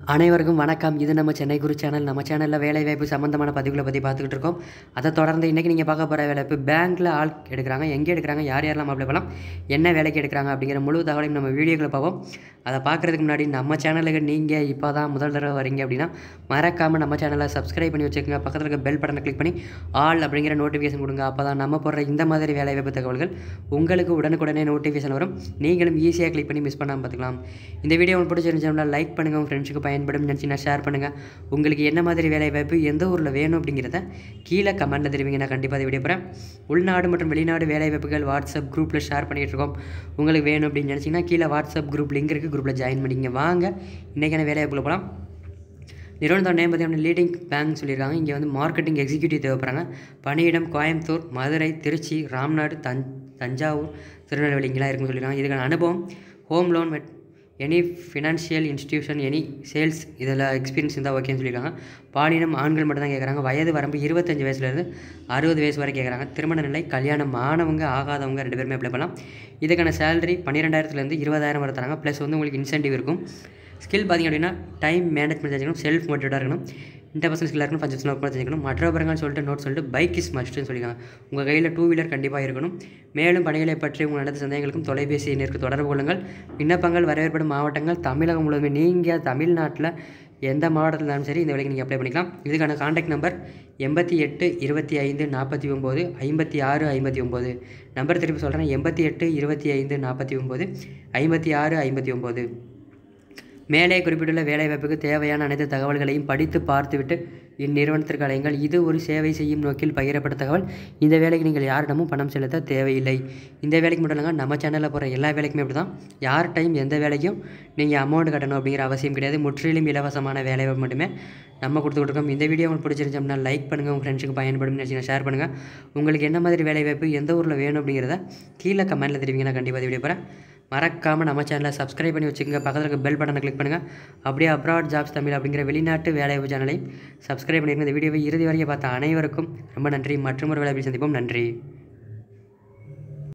அனைவருக்கும் வணக்கம் இது நம்ம சென்னை குரு சேனல் நம்ம சேனலில் வேலைவாய்ப்பு சம்மந்தமான பதிவுகளை பற்றி பார்த்துக்கிட்டு இருக்கோம் அதை தொடர்ந்து இன்றைக்கி நீங்கள் பார்க்க போகிற வேலைவாய்ப்பு பேங்க்கில் ஆள் எடுக்கிறாங்க எங்கே எடுக்கிறாங்க யார் யாரெல்லாம் அப்ளை பண்ணலாம் என்ன வேலைக்கு எடுக்கிறாங்க அப்படிங்கிற முழு தகவலையும் நம்ம வீடியோக்களை பார்ப்போம் அதை பார்க்குறதுக்கு முன்னாடி நம்ம சேனலுக்கு நீங்கள் இப்போ தான் முதல் தடவை வரீங்க அப்படின்னா மறக்காமல் நம்ம சேனலை சப்ஸ்கிரைப் பண்ணி வச்சுக்கோங்க பக்கத்தில் இருக்க பெல் பட்டனை கிளிக் பண்ணி ஆல் அப்படிங்கிற நோட்டிஃபிகேஷன் கொடுங்க அப்போ தான் நம்ம போடுற இந்த மாதிரி வேலைவாய்ப்பு தகவல்கள் உங்களுக்கு உடனுக்குடனே நோட்டிஃபிகேஷன் வரும் நீங்களும் ஈஸியாக கிளிக் பண்ணி மிஸ் பண்ணாமல் பார்த்துக்கலாம் இந்த வீடியோ உங்களுக்கு பிடிச்சிருந்துச்சுன்னா லைக் பண்ணுங்கள் உங்கள் ஃப்ரெண்ட்ஸுக்கு பயன்படும் நினச்சினா ஷேர் பண்ணுங்கள் உங்களுக்கு என்ன மாதிரி வேலைவாய்ப்பு எந்த ஊரில் வேணும் அப்படிங்கிறத கீழே கமெண்ட்டில் தெரிவிங்க நான் கண்டிப்பாக அதை வீடியோ போகிறேன் உள்நாடு மற்றும் வெளிநாடு வேலைவாய்ப்புகள் வாட்ஸ்அப் குரூப்பில் ஷேர் பண்ணிகிட்டு இருக்கோம் உங்களுக்கு வேணும் அப்படின்னு நினச்சிங்கன்னா கீழே வாட்ஸ்அப் குரூப் லிங்க் இருக்குது குரூப்பில் ஜாயின் பண்ணிங்க வாங்க இன்றைக்கான வேலைவாய்ப்புல போகலாம் நிறுவனத்தோட நேம் பார்த்தீங்கன்னா லீடிங் பேங்க் சொல்லியிருக்காங்க இங்கே வந்து மார்க்கெட்டிங் எக்ஸிக்யூட்டிவ் தேவைப்படுறாங்க பணியிடம் கோயம்புத்தூர் மதுரை திருச்சி ராம்நாடு தஞ் தஞ்சாவூர் திருநெல்வேலி இங்கெல்லாம் இருக்குன்னு சொல்லியிருக்காங்க இதுக்கான அனுபவம் home loan met any financial institution any sales இதில் எக்ஸ்பீரியன்ஸ் இருந்தால் ஓகேன்னு சொல்லியிருக்காங்க பாலினம் ஆண்கள் மட்டும் தான் கேட்குறாங்க வயது வரம்பு இருபத்தஞ்சி வயசுலேருந்து அறுபது வயசு வரை கேட்குறாங்க திருமண நிலை கல்யாணம் ஆனவங்க ஆகாதவங்க ரெண்டு பேருமே அப்ளை பண்ணலாம் இதுக்கான சேலரி பன்னிரெண்டாயிரத்துலேருந்து இருபதாயிரம் வரை தராங்க ப்ளஸ் வந்து உங்களுக்கு இன்சென்டிவ் இருக்கும் ஸ்கில் பார்த்திங்க அப்படின்னா டைம் மேனேஜ்மெண்ட் தெரிஞ்சுக்கணும் செல்ஃப் மோட்டிவேட்டாக இருக்கணும் இன்டர்பர்சனல் ஸ்கில்லாக இருக்கணும் ஃபங்க்ஷன் ஒர்க் தெரிஞ்சுக்கணும் மற்ற விவரங்கள் சொல்லிட்டு நோட் சொல்லிட்டு பைக் இஸ் மஸ்ட்னு சொல்லியிருக்காங்க உங்கள் கையில் டூ வீலர் கண்டிப்பாக இருக்கணும் மேலும் பணிகளை பற்றி உங்கள் நடந்த சந்தேகங்களுக்கும் தொலைபேசி எண்ணிற்கு தொடர்பு கொள்ளுங்கள் விண்ணப்பங்கள் வரவேற்படும் மாவட்டங்கள் தமிழகம் முழுவதுமே நீங்கள் தமிழ்நாட்டில் எந்த மாவட்டத்தில் இருந்தாலும் சரி இந்த வேலைக்கு நீங்கள் அப்ளை பண்ணிக்கலாம் இதுக்கான காண்டாக்ட் நம்பர் எண்பத்தி எட்டு இருபத்தி ஐந்து நாற்பத்தி ஒம்பது ஐம்பத்தி ஆறு ஐம்பத்தி ஒம்பது நம்பர் திருப்பி சொல்கிறேன் எண்பத்தி எட்டு இருபத்தி ஐந்து நாற்பத்தி ஒம்பது ஐம்பத்தி ஆறு ஐம்பத்தி ஒம்பது மேலே குறிப்பிட்டுள்ள வேலைவாய்ப்புக்கு தேவையான அனைத்து தகவல்களையும் படித்து பார்த்துவிட்டு இந்நிறுவனத்திற்கு அழையுங்கள் இது ஒரு சேவை செய்யும் நோக்கில் பகிரப்பட்ட தகவல் இந்த வேலைக்கு நீங்கள் யாரிடமும் பணம் செலுத்த தேவையில்லை இந்த வேலைக்கு மட்டும் இல்லைங்க நம்ம சேனலில் போகிற எல்லா வேலைக்குமே அப்படி தான் யார் டைம் எந்த வேலைக்கும் நீங்கள் அமௌண்ட் கட்டணும் அப்படிங்கிற அவசியம் கிடையாது முற்றிலும் இலவசமான வேலைவாய்ப்பு மட்டுமே நம்ம கொடுத்து கொடுக்கோம் இந்த வீடியோ உங்களுக்கு பிடிச்சிருந்துச்சு அப்படின்னா லைக் பண்ணுங்கள் உங்கள் ஃப்ரெண்ட்ஸுக்கு பயன்படும் நினச்சிங்கன்னா ஷேர் பண்ணுங்கள் உங்களுக்கு என்ன மாதிரி வேலைவாய்ப்பு எந்த ஊரில் வேணும் அப்படிங்கிறத கீழே கமெண்ட்டில் தெரிவிங்க நான் கண்டிப்பாக வீடியோ போகிறேன் மறக்காமல் நம்ம சேனலை சப்ஸ்கிரைப் பண்ணி வச்சுக்கோங்க பக்கத்தில் இருக்க பெல் பட்டனை கிளிக் பண்ணுங்கள் அப்படியே அப்ராட் ஜாப்ஸ் தமிழ் அப்படிங்கிற வெளிநாட்டு வேலைவாய்ப்பு சேனலையும் சப்ஸ்கிரைப் பண்ணியிருங்க இந்த வீடியோவை இறுதி வரைக்கும் பார்த்த அனைவருக்கும் ரொம்ப நன்றி மற்றும் ஒரு வேலையை சந்திப்போம் நன்றி